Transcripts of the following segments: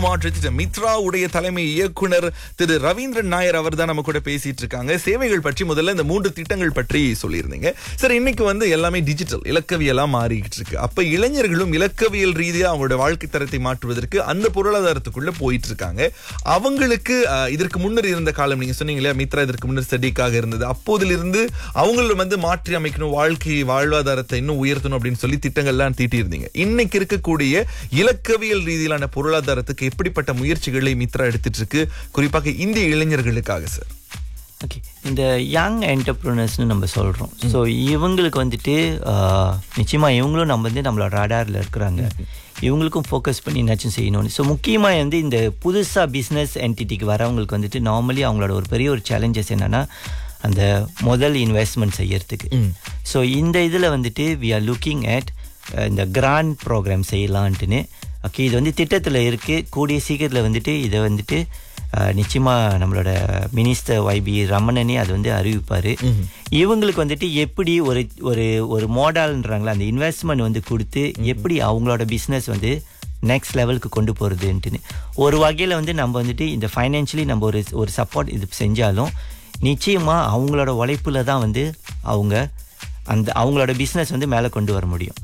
உருமாற்ற திட்டம் மித்ரா உடைய தலைமை இயக்குனர் திரு ரவீந்திரன் நாயர் அவர் தான் நம்ம கூட பேசிட்டு இருக்காங்க சேவைகள் பற்றி முதல்ல இந்த மூன்று திட்டங்கள் பற்றி சொல்லியிருந்தீங்க சார் இன்னைக்கு வந்து எல்லாமே டிஜிட்டல் இலக்கவியலா மாறிக்கிட்டு இருக்கு அப்ப இளைஞர்களும் இலக்கவியல் ரீதியா அவங்களோட வாழ்க்கை தரத்தை மாற்றுவதற்கு அந்த பொருளாதாரத்துக்குள்ள போயிட்டு இருக்காங்க அவங்களுக்கு அஹ், இதற்கு முன்னர் இருந்த காலம் நீங்க சொன்னீங்க இல்லையா மித்ரா இதற்கு முன்னர் செடிக்காக இருந்தது அப்போதிலிருந்து அவங்கள வந்து மாற்றி அமைக்கணும் வாழ்க்கை வாழ்வாதாரத்தை இன்னும் உயர்த்தணும் அப்படின்னு சொல்லி திட்டங்கள்லாம் தீட்டி இருந்தீங்க இன்னைக்கு இருக்கக்கூடிய இலக்கவியல் ரீதியிலான பொருளாதாரத்துக்கு எப்படிப்பட்ட முயற்சிகளை மித்ரா எடுத்துட்டு இருக்கு குறிப்பாக இந்திய இளைஞர்களுக்காக சார் ஓகே இந்த யங் என்டர்பிரினர்ஸ்னு நம்ம சொல்கிறோம் ஸோ இவங்களுக்கு வந்துட்டு ஆஹ், நிச்சயமா இவங்களும் நம்ம வந்து நம்மளோட ரடாரில் இருக்கிறாங்க இவங்களுக்கும் ஃபோக்கஸ் பண்ணி என்னாச்சும் செய்யணும் ஸோ முக்கியமாக வந்து இந்த புதுசாக பிஸ்னஸ் என்டிட்டிக்கு வரவங்களுக்கு வந்துட்டு நார்மலி அவங்களோட ஒரு பெரிய ஒரு சேலஞ்சஸ் என்னன்னா அந்த முதல் இன்வெஸ்ட்மெண்ட் செய்யறதுக்கு ஸோ இந்த இதில் வந்துட்டு வி ஆர் லுக்கிங் அட் இந்த கிராண்ட் ப்ரோக்ராம் செய்யலான்ட்டுன்னு ஓகே இது வந்து திட்டத்தில் இருக்குது கூடிய சீக்கிரத்தில் வந்துட்டு இதை வந்துட்டு அஹ், நிச்சயமா நம்மளோட மினிஸ்டர் வைபி ரமணனே அது வந்து அறிவிப்பார் இவங்களுக்கு வந்துட்டு எப்படி ஒரு ஒரு ஒரு மாடல்ன்றாங்களா அந்த இன்வெஸ்ட்மெண்ட் வந்து கொடுத்து எப்படி அவங்களோட பிஸ்னஸ் வந்து நெக்ஸ்ட் லெவலுக்கு கொண்டு போகிறதுன்ட்டுன்னு ஒரு வகையில் வந்து நம்ம வந்துட்டு இந்த ஃபைனான்ஷியலி நம்ம ஒரு ஒரு சப்போர்ட் இது செஞ்சாலும் நிச்சயமாக அவங்களோட உழைப்புல தான் வந்து அவங்க அந்த அவங்களோட பிஸ்னஸ் வந்து மேலே கொண்டு வர முடியும்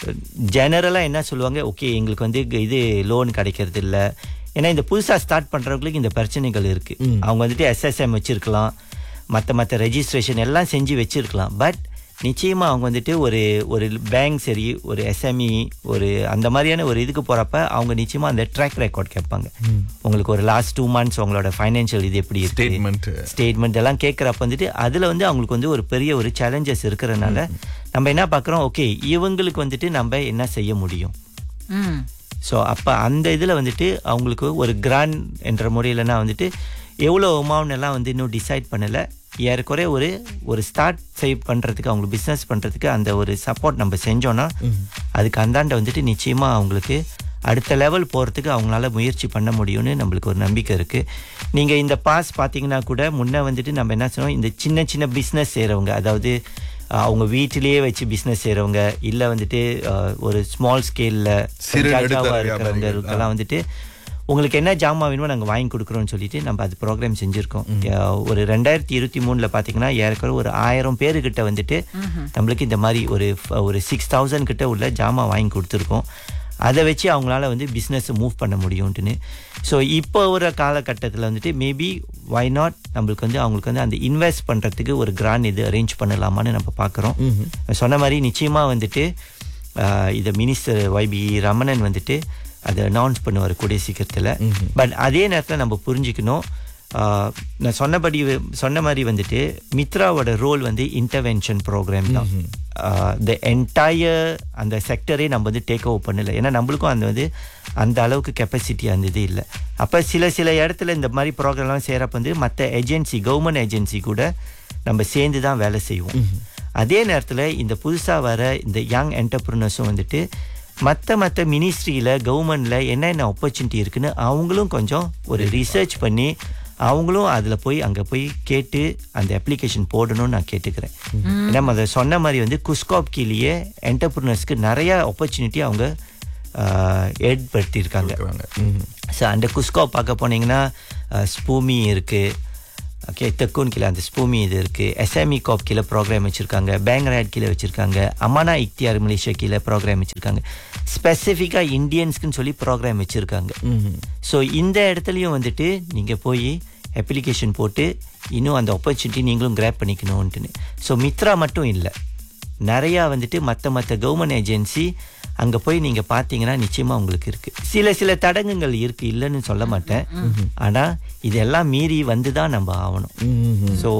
ஜெனரலாக என்ன சொல்லுவாங்க ஓகே எங்களுக்கு வந்து இது லோன் கிடைக்கிறது இல்லை ஏன்னா இந்த புதுசாக ஸ்டார்ட் பண்ணுறவங்களுக்கு இந்த பிரச்சனைகள் இருக்குது அவங்க வந்துட்டு எஸ்எஸ்எம் வச்சுருக்கலாம் மற்ற மற்ற ரெஜிஸ்ட்ரேஷன் எல்லாம் செஞ்சு வச்சுருக்கலாம் பட் நிச்சயமாக அவங்க வந்துட்டு ஒரு ஒரு பேங்க் சரி ஒரு எஸ்எம்இ ஒரு அந்த மாதிரியான ஒரு இதுக்கு போகிறப்ப அவங்க நிச்சயமாக அந்த ட்ராக் ரெக்கார்ட் கேட்பாங்க உங்களுக்கு ஒரு லாஸ்ட் டூ மந்த்ஸ் உங்களோட ஃபைனான்ஷியல் இது எப்படி இருக்கு Statement. ஸ்டேட்மெண்ட் எல்லாம் கேட்குறப்ப வந்துட்டு அதில் வந்து அவங்களுக்கு வந்து ஒரு பெரிய ஒரு சேலஞ்சஸ் இருக்கிறனால நம்ம என்ன பார்க்குறோம் ஓகே இவங்களுக்கு வந்துட்டு நம்ம என்ன செய்ய முடியும் ம் ஸோ அப்போ அந்த இதில் வந்துட்டு அவங்களுக்கு ஒரு கிராண்ட் என்ற முறையிலனா வந்துட்டு எவ்வளோ அமௌண்ட் எல்லாம் வந்து இன்னும் டிசைட் பண்ணலை ஏறக்குறைய ஒரு ஒரு ஸ்டார்ட் செய் பண்ணுறதுக்கு அவங்களுக்கு பிஸ்னஸ் பண்ணுறதுக்கு அந்த ஒரு சப்போர்ட் நம்ம செஞ்சோன்னா அதுக்கு அந்தாண்ட வந்துட்டு நிச்சயமாக அவங்களுக்கு அடுத்த லெவல் போகிறதுக்கு அவங்களால முயற்சி பண்ண முடியும்னு நம்மளுக்கு ஒரு நம்பிக்கை இருக்குது நீங்கள் இந்த பாஸ் பார்த்தீங்கன்னா கூட முன்னே வந்துட்டு நம்ம என்ன சொன்னோம் இந்த சின்ன சின்ன பிஸ்னஸ் செய்கிறவங்க அதாவது அஹ், அவங்க வீட்டிலேயே வச்சு பிஸ்னஸ் செய்கிறவங்க இல்லை வந்துட்டு அஹ், ஒரு ஸ்மால் ஸ்கேலில் சிறு நடுத்தர இருக்கிறவங்களுக்கெல்லாம் வந்துட்டு உங்களுக்கு என்ன ஜாமான் வேணுமோ நாங்கள் வாங்கி கொடுக்குறோம்னு சொல்லிட்டு நம்ம அது ப்ரோக்ராம் செஞ்சுருக்கோம் அஹ், ஒரு ரெண்டாயிரத்தி இருபத்தி மூணில் பார்த்தீங்கன்னா ஏறக்குறைய ஒரு ஆயிரம் பேருக்கிட்ட வந்துட்டு நம்மளுக்கு இந்த மாதிரி ஒரு ஃப- ஒரு சிக்ஸ் தௌசண்ட் கிட்ட உள்ள ஜாமான் வாங்கி கொடுத்துருக்கோம் அதை வச்சு அவங்களால வந்து பிஸ்னஸை மூவ் பண்ண முடியும்ட்டுன்னு ஸோ இப்போ ஒரு காலகட்டத்தில் வந்துட்டு மேபி வை நாட் நம்மளுக்கு வந்து அவங்களுக்கு வந்து அந்த இன்வெஸ்ட் பண்ணுறதுக்கு ஒரு கிராண்ட் இது அரேஞ்ச் பண்ணலாமான்னு நம்ம பார்க்குறோம் சொன்ன மாதிரி நிச்சயமாக வந்துட்டு ஆஹ், இதை மினிஸ்டர் வைபி ரமணன் வந்துட்டு அதை அனௌன்ஸ் பண்ணுவார் கூடிய சீக்கிரத்தில் பட் அதே நேரத்தில் நம்ம புரிஞ்சுக்கணும் ஆஹ், நான் சொன்னபடி வ- சொன்ன மாதிரி வந்துட்டு மித்ராவோட ரோல் வந்து இன்டர்வென்ஷன் ப்ரோக்ராம் தான் த என்டையர் அந்த செக்டரே நம்ம வந்து டேக் ஓவர் பண்ணல ஏன்னா நம்மளுக்கும் அந்த வந்து அந்த அளவுக்கு கெப்பாசிட்டி அந்த இது இல்லை அப்போ சில சில இடத்துல இந்த மாதிரி ப்ரோக்ராம்லாம் செய்கிறப்ப வந்து மற்ற ஏஜென்சி கவர்மெண்ட் ஏஜென்சி கூட நம்ம சேர்ந்து தான் வேலை செய்வோம் அதே நேரத்தில் இந்த புதுசாக வர இந்த யங் என்டர்பிரினர்ஸும் வந்துட்டு மற்ற மற்ற மினிஸ்ட்ரியில் கவர்மெண்டில் என்னென்ன ஆப்பர்ச்சுனிட்டி இருக்குன்னு அவங்களும் கொஞ்சம் ஒரு ரிசர்ச் பண்ணி அவங்களும் அதில் போய் அங்கே போய் கேட்டு அந்த அப்ளிகேஷன் போடணும்னு நான் கேட்டுக்கிறேன் ஏன்னா அதை சொன்ன மாதிரி வந்து குஸ்காப் கீழேயே என்டர்பிரினர்ஸ்க்கு நிறைய ஆப்பர்ச்சுனிட்டி அவங்க ஆஹ், ஏற்படுத்தியிருக்காங்க இருக்கிறாங்க. ம். ஸோ அந்த குஸ்கோ பார்க்க போனீங்கன்னா அஹ், ஸ்பூமி இருக்குது ஓகே தெக்கூன் கீழே அந்த ஸ்பூமி இது இருக்குது எஸ்எம்இ காப் கீழே ப்ரோக்ராம் வச்சுருக்காங்க பேங்க்ராட் கீழே வச்சுருக்காங்க அமானா இக்தியார் மலேசியா கீழே ப்ரோக்ராம் வச்சுருக்காங்க ஸ்பெசிஃபிக்காக இந்தியன்ஸ்க்குன்னு சொல்லி ப்ரோக்ராம் வச்சுருக்காங்க ஸோ இந்த இடத்துலையும் வந்துட்டு நீங்கள் போய் அப்ளிகேஷன் போட்டு இன்னும் அந்த ஆப்பர்ச்சுனிட்டி நீங்களும் கிராப் பண்ணிக்கணும்ன்ட்டுன்னு ஸோ மித்ரா மட்டும் இல்லை நிறையா வந்துட்டு மற்ற மற்ற கவர்மெண்ட் ஏஜென்சி அங்கே போய் நீங்கள் பார்த்தீங்கன்னா நிச்சயமாக உங்களுக்கு இருக்குது சில சில தடங்குகள் இருக்குது இல்லைன்னு சொல்ல மாட்டேன் ஆனால் இதெல்லாம் மீறி வந்து தான் நம்ம ஆகணும் ஸோ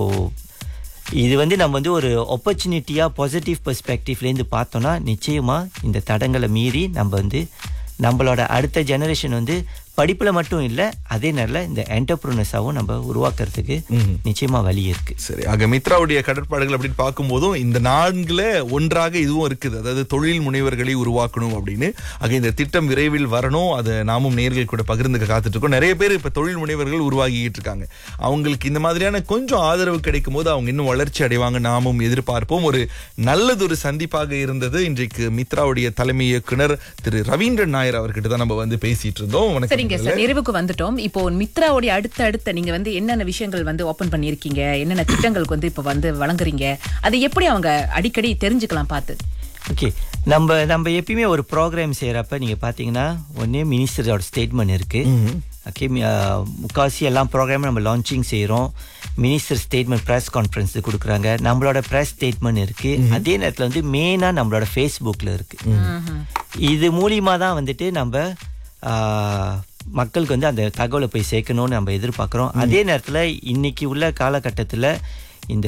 இது வந்து நம்ம வந்து ஒரு ஆப்பர்ச்சுனிட்டியாக பாசிட்டிவ் பெர்ஸ்பெக்டிவ்லேருந்து பார்த்தோன்னா நிச்சயமாக இந்த தடங்களை மீறி நம்ம வந்து நம்மளோட அடுத்த ஜெனரேஷன் வந்து படிப்பில் மட்டும் இல்லை அதே நேரில் இந்த என்டர்பிரினர்ஸாகவும் நம்ம உருவாக்குறதுக்கு நிச்சயமாக வழி இருக்குது சரி ஆக மித்ராவுடைய கடற்பாடுகள் அப்படின்னு பார்க்கும்போதும் இந்த நான்குல ஒன்றாக இதுவும் இருக்குது அதாவது தொழில் முனைவர்களை உருவாக்கணும் அப்படின்னு ஆக இந்த திட்டம் விரைவில் வரணும் அதை நாமும் நேர்கள் கூட பகிர்ந்துக்க காத்துட்டு இருக்கோம் நிறைய பேர் இப்ப தொழில் முனைவர்கள் உருவாகிட்டு இருக்காங்க அவங்களுக்கு இந்த மாதிரியான கொஞ்சம் ஆதரவு கிடைக்கும் போது அவங்க இன்னும் வளர்ச்சி அடைவாங்க நாமும் எதிர்பார்ப்போம் ஒரு நல்லதொரு சந்திப்பாக இருந்தது இன்றைக்கு மித்ராவுடைய தலைமை இயக்குனர் திரு ரவீந்திரன் நாயர் அவர்கிட்ட தான் நம்ம வந்து பேசிட்டு இருந்தோம் சரி வணக்கம் சரிங்க சார் நிறைவுக்கு வந்துட்டோம் இப்போ மித்ராவுடைய அடுத்த அடுத்த நீங்க வந்து என்னென்ன விஷயங்கள் வந்து ஓபன் பண்ணிருக்கீங்க என்னென்ன திட்டங்களுக்கு வந்து இப்ப வந்து வழங்குறீங்க அதை எப்படி அவங்க அடிக்கடி தெரிஞ்சுக்கலாம் பார்த்து ஓகே நம்ம நம்ம எப்பயுமே ஒரு ப்ரோக்ராம் செய்கிறப்ப நீங்கள் பார்த்தீங்கன்னா ஒன்றே மினிஸ்டரோட ஸ்டேட்மெண்ட் இருக்குது ஓகே முக்கால்வாசி எல்லாம் ப்ரோக்ராமும் நம்ம லான்ச்சிங் செய்கிறோம் மினிஸ்டர் ஸ்டேட்மெண்ட் ப்ரெஸ் கான்ஃபரன்ஸ் கொடுக்குறாங்க நம்மளோட ப்ரெஸ் ஸ்டேட்மெண்ட் இருக்குது அதே நேரத்தில் வந்து மெயினாக நம்மளோட ஃபேஸ்புக்கில் இருக்குது இது மூலியமாக தான் வந்துட்டு நம்ம ஆஹ், மக்களுக்கு வந்து அந்த தகவலை போய் சேர்க்கணும்னு நம்ம எதிர்பார்க்குறோம் அதே நேரத்தில் இன்னைக்கு உள்ள காலகட்டத்தில் இந்த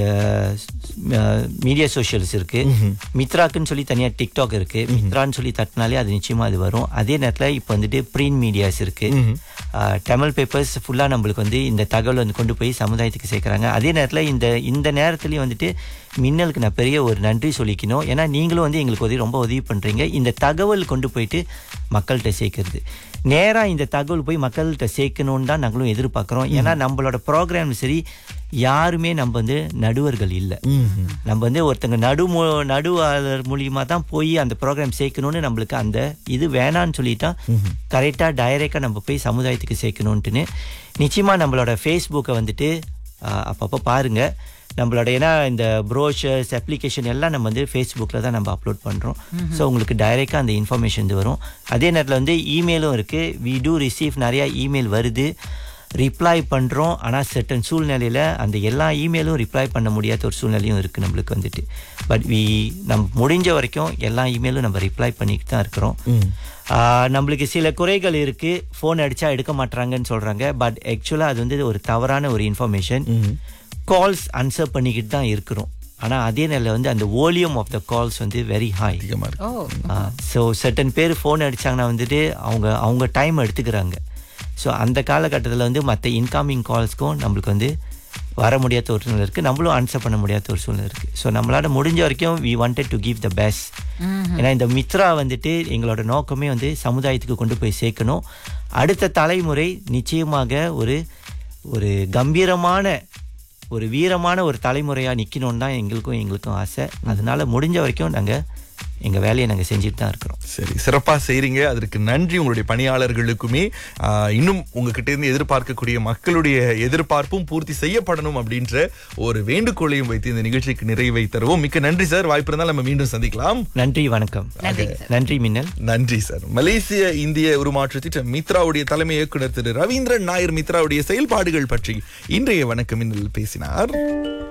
மீடியா சோஷியல்ஸ் இருக்கு மித்ராக்குன்னு சொல்லி தனியா டிக்டாக் இருக்கு மித்ரான்னு சொல்லி தட்டினாலே அது நிச்சயமா அது வரும் அதே நேரத்துல இப்போ வந்துட்டு பிரிண்ட் மீடியாஸ் இருக்கு ஆஹ், தமிழ் பேப்பர்ஸ் ஃபுல்லா நம்மளுக்கு வந்து இந்த தகவல் வந்து கொண்டு போய் சமுதாயத்துக்கு சேர்க்கறாங்க அதே நேரத்துல இந்த இந்த நேரத்துலயும் வந்துட்டு மின்னலுக்கு நான் பெரிய ஒரு நன்றி சொல்லிக்கணும் ஏன்னா நீங்களும் வந்து எங்களுக்கு உதவி ரொம்ப உதவி பண்றீங்க இந்த தகவல் கொண்டு போயிட்டு மக்கள்கிட்ட சேர்க்கறது நேரா இந்த தகவல் போய் மக்கள்கிட்ட சேர்க்கணும்னு தான் நாங்களும் எதிர்பார்க்கிறோம் ஏன்னா நம்மளோட ப்ரோக்ராம் சரி யாருமே நம்ம வந்து நடுவர்கள் இல்லை நம்ம வந்து ஒருத்தங்க நடு நடுவாளர் மூலியமா தான் போய் அந்த ப்ரோக்ராம் சேர்க்கணும்னு நம்மளுக்கு அந்த இது வேணான்னு சொல்லிட்டா கரெக்டா டைரக்டா நம்ம போய் சமுதாயத்துக்கு சேர்க்கணும்ட்டுன்னு நிச்சயமா நம்மளோட ஃபேஸ்புக்கை வந்துட்டு ஆஹ், அப்பப்போ பாருங்க நம்மளோட ஏன்னா இந்த ப்ரோஷர்ஸ் அப்ளிகேஷன் எல்லாம் நம்ம வந்து ஃபேஸ்புக்கில் தான் நம்ம அப்லோட் பண்ணுறோம் ஸோ உங்களுக்கு டைரெக்டாக அந்த இன்ஃபர்மேஷன் வரும் அதே நேரத்தில் வந்து இமெயிலும் இருக்குது வி டூ ரிசீவ் நிறையா இமெயில் வருது ரிப்ளை பண்ணுறோம் ஆனால் செட்டன் சூழ்நிலையில் அந்த எல்லா இமெயிலும் ரிப்ளை பண்ண முடியாத ஒரு சூழ்நிலையும் இருக்குது நம்மளுக்கு வந்துட்டு பட் வி நம்ம முடிஞ்ச வரைக்கும் எல்லா இமெயிலும் நம்ம ரிப்ளை பண்ணிட்டு தான் இருக்கிறோம் ஆஹ், நம்மளுக்கு சில குறைகள் இருக்குது ஃபோன் அடித்தா எடுக்க மாட்றாங்கன்னு சொல்கிறாங்க பட் ஆக்சுவலாக அது வந்து ஒரு தவறான ஒரு இன்ஃபர்மேஷன் கால்ஸ் ஆன்சர் பண்ணிக்கிட்டு தான் இருக்கிறோம் ஆனால் அதே நேரில் வந்து அந்த வால்யூம் ஆஃப் த கால்ஸ் வந்து வெரி ஹை அதிகமா இருக்கு ஓ ஸோ சர்டன் பேர் ஃபோன் அடிச்சாங்கன்னா வந்துட்டு அவங்க அவங்க டைம் எடுத்துக்கிறாங்க ஸோ அந்த காலகட்டத்தில் வந்து மற்ற இன்கமிங் கால்ஸ்க்கும் நம்மளுக்கு வந்து வர முடியாத ஒரு சூழ்நிலை இருக்குது நம்மளும் ஆன்சர் பண்ண முடியாத ஒரு சூழ்நிலை இருக்குது ஸோ நம்மளால முடிஞ்ச வரைக்கும் we wanted to give the best ஏன்னா இந்த மித்ரா வந்துட்டு எங்களோட நோக்கமே வந்து சமுதாயத்துக்கு கொண்டு போய் சேர்க்கணும் அடுத்த தலைமுறை நிச்சயமாக ஒரு ஒரு கம்பீரமான ஒரு வீரமான ஒரு தலைமுறையா நிக்கணும்னு தான் எங்களுக்கும் எங்களுக்கும் ஆசை அதனால முடிஞ்ச வரைக்கும் நாங்க எங்க வேலையை நாங்க செஞ்சுட்டு தான் இருக்கிறோம் சரி சிறப்பா செய்றீங்க அதற்கு நன்றி உங்களுடைய பணியாளர்களுக்குமே ஆஹ், இன்னும் உங்ககிட்ட இருந்து எதிர்பார்க்கக்கூடிய மக்களுடைய எதிர்பார்ப்பும் பூர்த்தி செய்யப்படணும் அப்படின்ற ஒரு வேண்டுகோளையும் வைத்து இந்த நிகழ்ச்சிக்கு நிறைவை தருவோம் மிக்க நன்றி சார் வாய்ப்பு இருந்தால் நம்ம மீண்டும் சந்திக்கலாம் நன்றி வணக்கம் நன்றிங்க சார் நன்றி மின்னல் நன்றி சார் மலேசிய இந்திய உருமாற்ற திட்டம் மித்ராவுடைய தலைமை இயக்குனர் திரு ரவீந்திரன் நாயர் மித்ராவுடைய செயல்பாடுகள் பற்றி இன்றைய வணக்கம் பேசினார்